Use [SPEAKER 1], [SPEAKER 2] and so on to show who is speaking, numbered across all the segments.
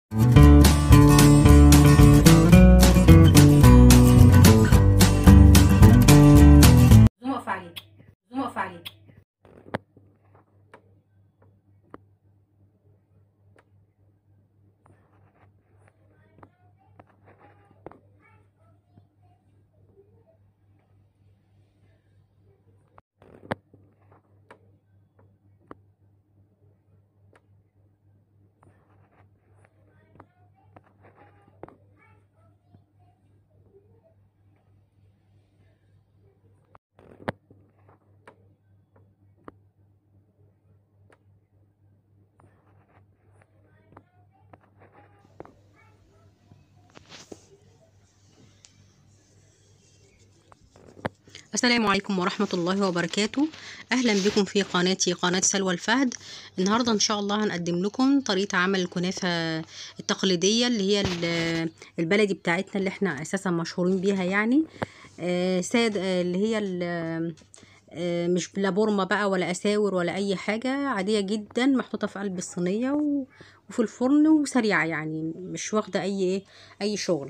[SPEAKER 1] زوم اقف عليك زوم اقف عليك
[SPEAKER 2] السلام عليكم ورحمة الله وبركاته أهلا بكم في قناتي قناة سلوى الفهد النهاردة إن شاء الله هنقدم لكم طريقة عمل الكنافة التقليدية اللي هي ال- البلدي بتاعتنا اللي احنا أساسا مشهورين بيها يعني آه، ساد آه، اللي هي ال- آه، مش لا بورمة بقى ولا أساور ولا أي حاجة عادية جدا محطوطة في قلب الصينية و- وفي الفرن وسريعة يعني مش واخدة أي إيه أي شغل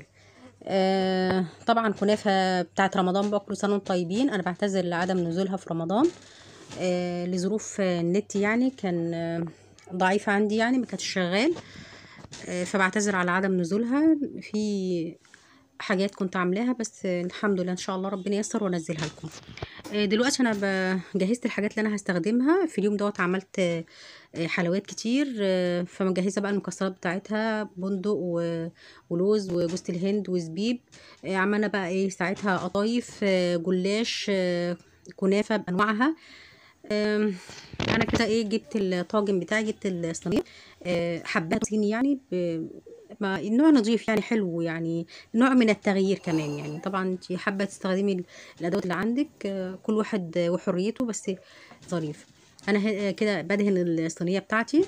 [SPEAKER 2] آه طبعا كنافة بتاعت رمضان بقى كل سنة وانتم طيبين انا بعتذر لعدم نزولها في رمضان آه لظروف آه، النت يعني كان آه ضعيف عندي يعني ما كانش شغال آه فبعتذر على عدم نزولها في حاجات كنت عاملاها بس آه الحمد لله ان شاء الله ربنا ييسر وانزلها لكم آه دلوقتي انا ب- جهزت الحاجات اللي انا هستخدمها في اليوم دوت عملت آه، آه، حلويات كتير آه، فمجهزه بقى المكسرات بتاعتها بندق و- ولوز وجوز الهند وزبيب آه، عملنا بقى ايه ساعتها قطايف آه، جلاش آه، كنافه بانواعها آم، انا كده ايه جبت الطاجن بتاعي جبت الصينيه آه، حبات صيني يعني ب- ما النوع نظيف يعني حلو يعني نوع من التغيير كمان يعني طبعا انت حابه تستخدمي ال- الادوات اللي عندك آه، كل واحد وحريته بس ظريف انا ه- كده بدهن الصينيه بتاعتي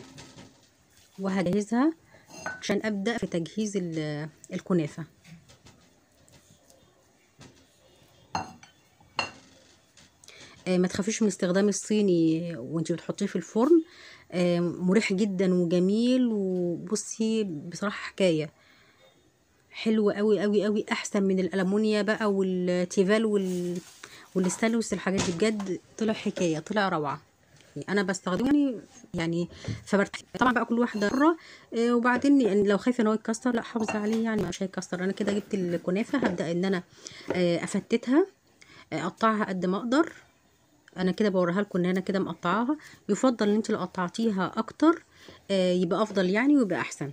[SPEAKER 2] وهجهزها عشان ابدا في تجهيز ال- الكنافه آه، ما تخافيش من استخدام الصيني وانت بتحطيه في الفرن آه، مريح جدا وجميل وبصي بصراحة حكاية حلو قوي قوي قوي احسن من الالمونيا بقى والتيفال وال والستانلس الحاجات دي بجد طلع حكاية طلع روعة يعني انا بستخدمه يعني يعني فبرتاح طبعا بقى كل واحده مره آه، وبعدين يعني لو خايفه ان هو يتكسر لا حافظي عليه يعني مش هيتكسر انا كده جبت الكنافه هبدا ان انا آه، افتتها آه، اقطعها قد ما اقدر انا كده بوريها لكم ان انا كده مقطعاها يفضل ان انت لو قطعتيها اكتر آه، يبقى افضل يعني ويبقى احسن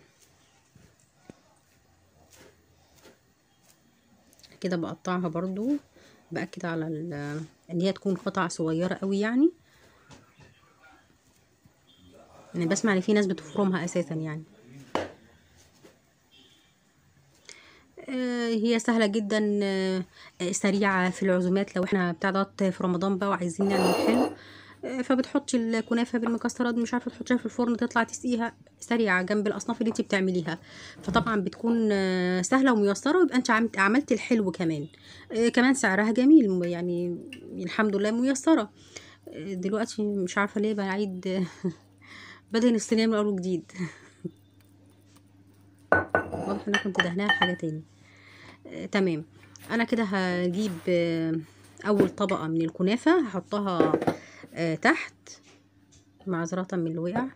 [SPEAKER 2] كده بقطعها برضو باكد على ال- ان هي تكون قطع صغيره قوي يعني انا بسمع ان في ناس بتفرمها اساسا يعني آه، هي سهلة جدا آه، آه، سريعة في العزومات لو احنا بتاع دوت في رمضان بقى وعايزين نعمل حلو آه، فبتحطي الكنافة بالمكسرات مش عارفة تحطيها في الفرن تطلع تسقيها سريعة جنب الأصناف اللي انت بتعمليها فطبعا بتكون آه، سهلة وميسرة ويبقى انت عملت عملت الحلو كمان آه، كمان سعرها جميل يعني الحمد لله ميسرة آه، دلوقتي مش عارفة ليه بعيد بدهن الصينية من أول وجديد واضح ان انا كنت دهناها حاجة تاني آه، تمام انا كده هجيب آه، اول طبقة من الكنافة هحطها آه، تحت معذرة من اللي وقع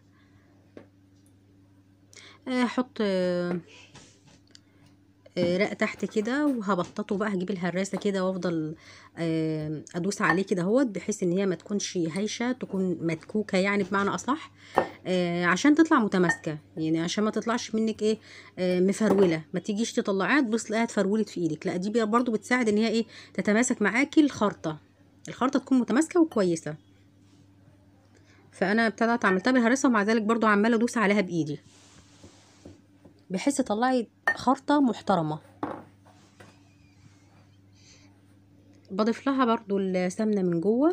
[SPEAKER 2] آه، هحط آه، آه، رق تحت كده وهبططه بقى هجيب الهراسة كده وافضل آه، ادوس عليه كده اهوت بحيث ان هي ما تكونش هايشة تكون مدكوكة يعني بمعنى اصح آه، عشان تطلع متماسكة يعني عشان ما تطلعش منك ايه آه، مفرولة ما تيجيش تطلعيها تبص تلاقيها اتفرولت في ايدك لا دي برضو بتساعد ان هي ايه تتماسك معاكي الخرطة الخرطة تكون متماسكة وكويسة فانا ابتدأت عملتها بالهرسة ومع ذلك برضو عمالة ادوس عليها بايدي بحيث تطلعي خرطة محترمة بضيف لها برضو السمنة من جوه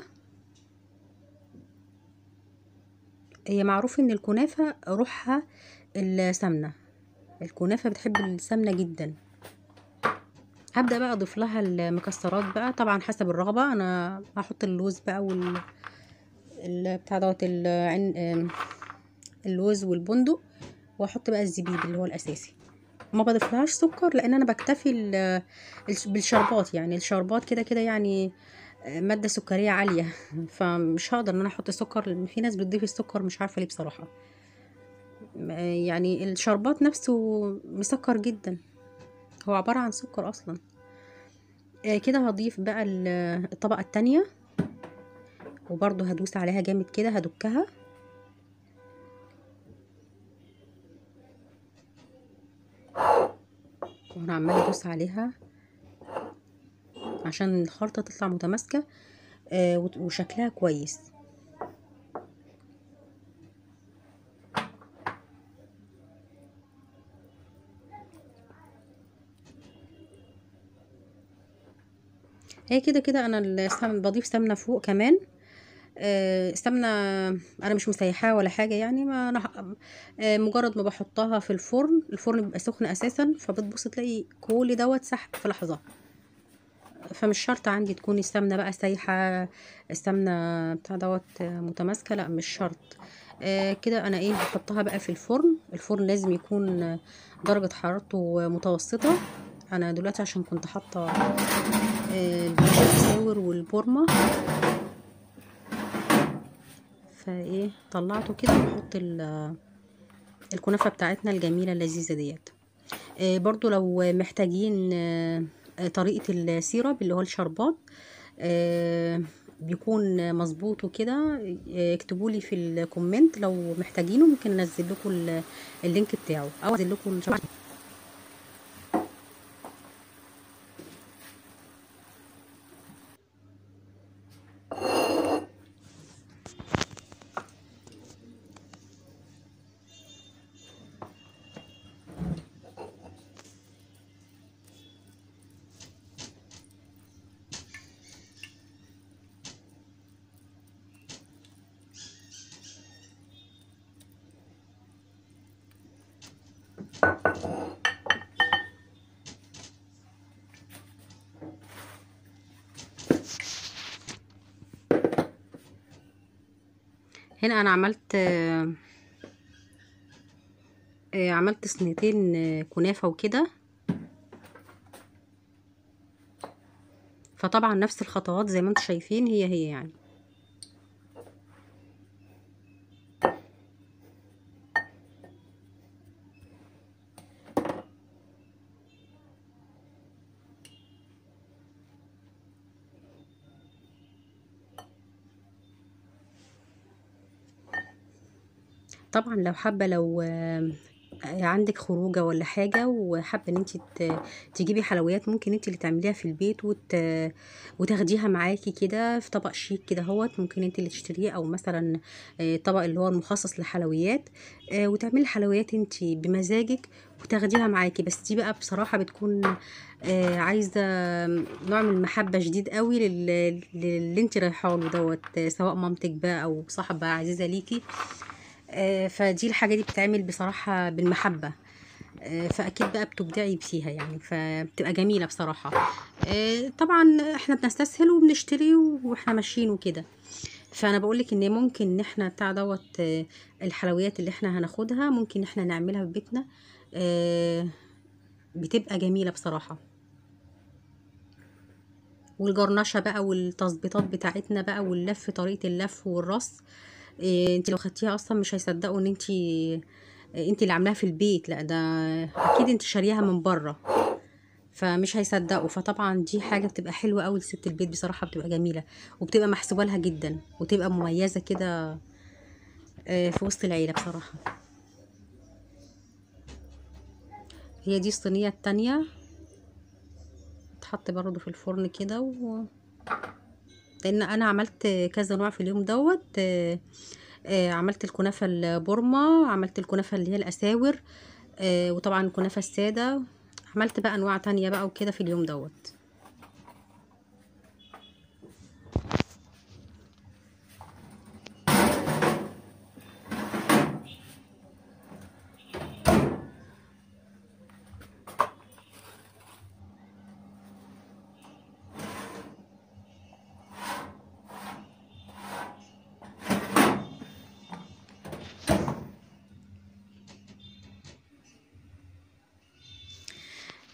[SPEAKER 2] هي معروف ان الكنافة روحها السمنة الكنافة بتحب السمنة جدا هبدأ بقى اضيف لها المكسرات بقى طبعا حسب الرغبة انا هحط اللوز بقى وال ال- بتاع دوت العين آم، اللوز والبندق واحط بقى الزبيب اللي هو الاساسي ما بضيفلهاش سكر لان انا بكتفي ال- الش- بالشربات يعني الشربات كده كده يعني مادة سكرية عالية فمش هقدر ان انا احط سكر لان في ناس بتضيف السكر مش عارفة ليه بصراحة يعني الشربات نفسه مسكر جدا هو عبارة عن سكر اصلا آه، كده هضيف بقى ال- الطبقة التانية وبرضو هدوس عليها جامد كده هدكها وانا عمالة ادوس عليها عشان الخلطة تطلع متماسكة آه، وت- وشكلها كويس هي كده كده انا السمن بضيف سمنة فوق كمان آه، سمنة انا مش مسيحاها ولا حاجة يعني ما انا ح- آه، مجرد ما بحطها في الفرن الفرن بيبقى سخن اساسا فبتبص تلاقي كل دوت سحب في لحظة فمش شرط عندي تكون السمنة بقى سايحة السمنة بتاع دوت متماسكة لا مش شرط آه كده انا ايه بحطها بقى في الفرن الفرن لازم يكون آه، درجة حرارته متوسطة انا دلوقتي عشان كنت حاطة آه، الاساور والبورمة فايه طلعته كده واحط ال- الكنافة بتاعتنا الجميلة اللذيذة ديت آه، برضو لو محتاجين آه، آه، طريقة السيرب اللي هو الشربات آه، بيكون مظبوط وكده آه، اكتبوا لي في الكومنت لو محتاجينه ممكن انزل لكم ال- اللينك بتاعه او انزل لكم الشرح هنا انا عملت آه، آه، عملت صينيتين آه، كنافة وكده فطبعا نفس الخطوات زي ما انتم شايفين هي هي يعني طبعا لو حابة لو آه، عندك خروجه ولا حاجه وحابه ان انت تجيبي حلويات ممكن انت اللي تعمليها في البيت وت... وتاخديها معاكي كده في طبق شيك كده اهوت ممكن انت اللي تشتريه او مثلا آه، طبق اللي هو المخصص للحلويات آه، وتعملي حلويات انت بمزاجك وتاخديها معاكي بس دي بقى بصراحه بتكون آه، عايزه نوع من المحبه شديد قوي لل- للي انت رايحه له دوت آه، سواء مامتك بقى او صاحبه عزيزه ليكي آه، فدي الحاجة دي بتتعمل بصراحة بالمحبة آه، فأكيد بقى بتبدعي فيها يعني فبتبقى جميلة بصراحة آه، طبعا احنا بنستسهل وبنشتري واحنا ماشيين وكده فانا بقولك ان ممكن ان احنا بتاع دوت آه، الحلويات اللي احنا هناخدها ممكن احنا نعملها في بيتنا آه، بتبقى جميلة بصراحة والجرنشة بقى والتظبيطات بتاعتنا بقى واللف طريقة اللف والرص إيه انت لو خدتيها اصلا مش هيصدقوا ان انت انت اللي عاملاها في البيت لا ده اكيد انت شارياها من بره فمش هيصدقوا فطبعا دي حاجه بتبقى حلوه قوي لست البيت بصراحه بتبقى جميله وبتبقى محسوبه لها جدا وتبقى مميزه كده آه، في وسط العيله بصراحه هي دي الصينيه التانية تحط برضو في الفرن كده و... لان انا عملت كذا نوع في اليوم دوت آه، آه، عملت الكنافه البورما عملت الكنافه اللي هي الاساور آه، وطبعا الكنافه الساده عملت بقى انواع تانية بقى وكده في اليوم دوت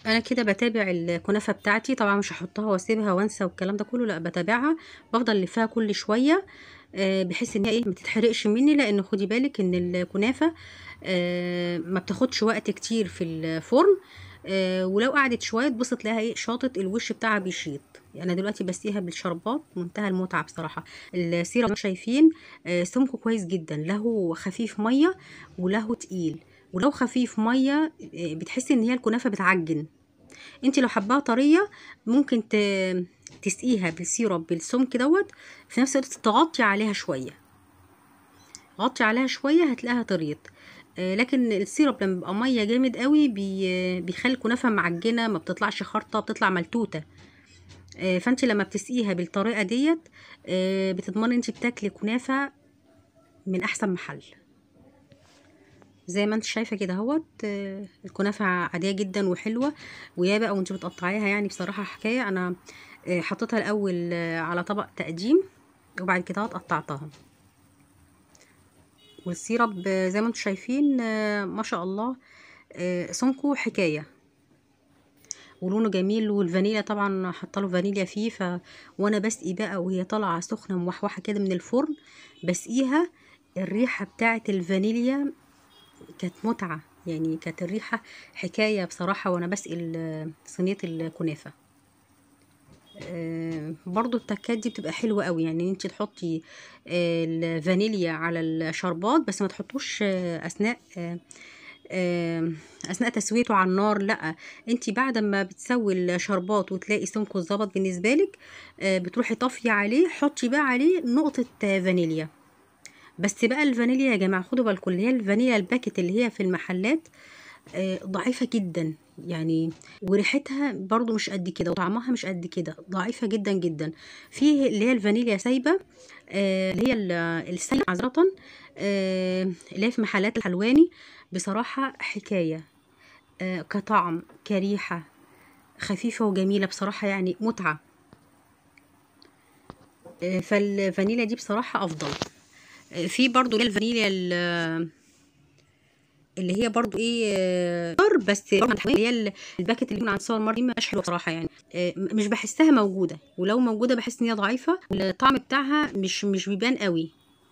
[SPEAKER 2] انا كده بتابع الكنافه بتاعتي طبعا مش هحطها واسيبها وانسى والكلام ده كله لا بتابعها بفضل لفها كل شويه آه، بحيث ان هي ايه ما تتحرقش مني لان خدي بالك ان الكنافه آه، ما بتاخدش وقت كتير في الفرن آه، ولو قعدت شويه تبص تلاقيها ايه شاطت الوش بتاعها بيشيط يعني انا دلوقتي بسقيها بالشربات منتهى المتعه بصراحه السيره اللي شايفين آه، سمكه كويس جدا له خفيف ميه وله تقيل ولو خفيف ميه آه، بتحسي ان هي الكنافه بتعجن انت لو حباها طريه ممكن ت- تسقيها بالسيرب بالسمك دوت في نفس الوقت تغطي عليها شويه غطي عليها شويه هتلاقيها طريت آه، لكن السيرب لما بيبقى ميه جامد قوي بي بيخلي الكنافه معجنه ما بتطلعش خرطه بتطلع ملتوته آه، فانت لما بتسقيها بالطريقه ديت آه، بتضمني انت بتاكلي كنافه من احسن محل زي ما انت شايفه كده اهوت آه، الكنافه عاديه جدا وحلوه ويا بقى وانت بتقطعيها يعني بصراحه حكايه انا آه، حطيتها الاول آه، على طبق تقديم وبعد كده قطعتها والسيرب آه، زي ما انتم شايفين آه، ما شاء الله آه، سمكه حكايه ولونه جميل والفانيليا طبعا حاطه له فانيليا فيه ف وانا بسقي بقى وهي طالعه سخنه موحوحه كده من الفرن بسقيها الريحه بتاعه الفانيليا كانت متعه يعني كانت الريحه حكايه بصراحه وانا بسقي ال- صينيه الكنافه آه، برضو التكات دي بتبقى حلوة قوي يعني انت تحطي آه، الفانيليا على الشربات بس ما تحطوش آه، اثناء آه، آه، اثناء تسويته على النار لا انت بعد ما بتسوي الشربات وتلاقي سمكه ظبط بالنسبه لك آه، بتروحي طافيه عليه حطي بقى عليه نقطه آه، فانيليا بس بقى الفانيليا يا جماعه خدوا بالكم اللي هي الفانيليا الباكت اللي هي في المحلات آه، ضعيفة جدا يعني وريحتها برضو مش قد كده وطعمها مش قد كده ضعيفة جدا جدا في اللي هي الفانيليا سايبة آه، اللي هي ال- السايبة معذرة آه، اللي هي في محلات الحلواني بصراحة حكاية آه، كطعم كريحة خفيفة وجميلة بصراحة يعني متعة آه، فالفانيليا دي بصراحة أفضل آه، في برضو اللي هي الفانيليا ال- اللي هي برضو ايه آه، دار بس برضو اللي هي ال- الباكت اللي من عند السوبر ماركت دي مش حلوه بصراحه يعني آه، م- مش بحسها موجوده ولو موجوده بحس ان هي ضعيفه والطعم بتاعها مش مش بيبان قوي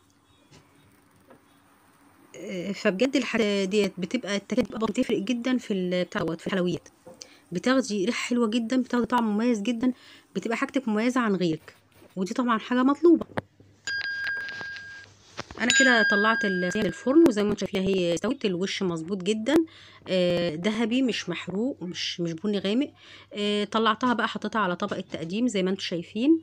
[SPEAKER 2] آه، فبجد الحاجات ديت بتبقى التكات بتبقى بتفرق جدا في ال- بتاع دوت، في الحلويات بتاخدي ريحه حلوه جدا بتاخدي طعم مميز جدا بتبقى حاجتك مميزه عن غيرك ودي طبعا حاجه مطلوبه انا كده طلعت الصينيه الفرن وزي ما انتم شايفين هي استوت الوش مظبوط جدا آه، ذهبي مش محروق مش مش بني غامق آه، طلعتها بقى حطيتها على طبق التقديم زي ما انتم شايفين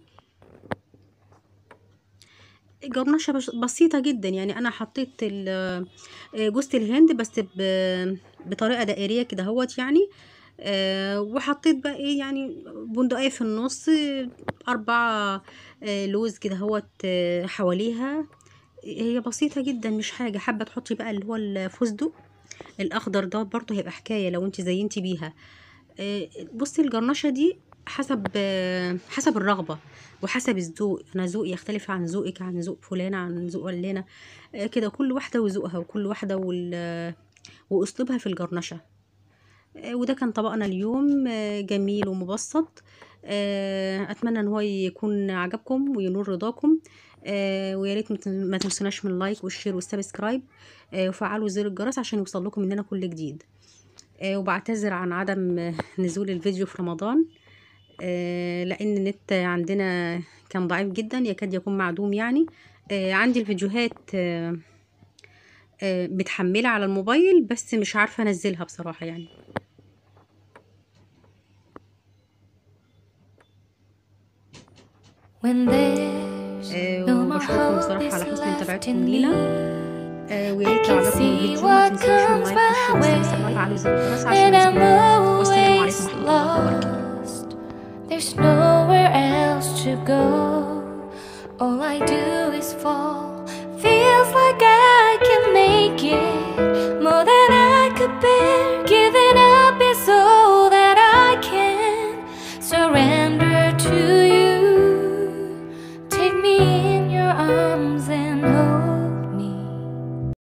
[SPEAKER 2] جرنشة بش- بسيطة جدا يعني أنا حطيت ال- آه، جوزة الهند بس ب- بطريقة دائرية كده هوت يعني آه، وحطيت بقى ايه يعني بندقية في النص آه، أربعة آه، لوز كده هوت آه، حواليها هي بسيطة جدا مش حاجة حابة تحطي بقى اللي هو الفستق الأخضر ده برضه هيبقى حكاية لو انت زينتي بيها آه، بصي الجرنشة دي حسب آه، حسب الرغبة وحسب الذوق أنا ذوقي يختلف عن ذوقك عن ذوق فلانة عن ذوق علانة آه، كده كل واحدة وذوقها وكل واحدة وال... وأسلوبها في الجرنشة آه، وده كان طبقنا اليوم آه، جميل ومبسط آه، اتمنى ان هو يكون عجبكم وينور رضاكم آه، ويا ريت مت- ما تنسوناش من اللايك والشير والسبسكرايب آه، وفعلوا زر الجرس عشان يوصل لكم مننا كل جديد آه، وبعتذر عن عدم آه، نزول الفيديو في رمضان آه، لان النت عندنا كان ضعيف جدا يكاد يكون معدوم يعني آه، عندي الفيديوهات آه، آه، متحملة على الموبايل بس مش عارفة انزلها بصراحة يعني
[SPEAKER 3] When there's
[SPEAKER 2] آه،
[SPEAKER 3] no more
[SPEAKER 2] وبشكركم
[SPEAKER 3] hope
[SPEAKER 2] بصراحة على
[SPEAKER 3] is
[SPEAKER 2] حسن
[SPEAKER 3] left
[SPEAKER 2] متابعتكم
[SPEAKER 3] in
[SPEAKER 2] لينا
[SPEAKER 3] me
[SPEAKER 2] آه، ويا
[SPEAKER 3] I
[SPEAKER 2] ريت لو
[SPEAKER 3] can
[SPEAKER 2] عجبكم
[SPEAKER 3] see
[SPEAKER 2] الفيديو ما
[SPEAKER 3] what
[SPEAKER 2] تنسوش من
[SPEAKER 3] comes
[SPEAKER 2] لايك
[SPEAKER 3] my
[SPEAKER 2] والشير
[SPEAKER 3] way
[SPEAKER 2] والسبسكرايب وعلوا زر الجرس عشان
[SPEAKER 3] And I'm
[SPEAKER 2] يوصلكم والسلام
[SPEAKER 3] always
[SPEAKER 2] عليكم ورحمة الله وبركاته
[SPEAKER 3] lost There's nowhere else to go All I do is fall Feels like I can make it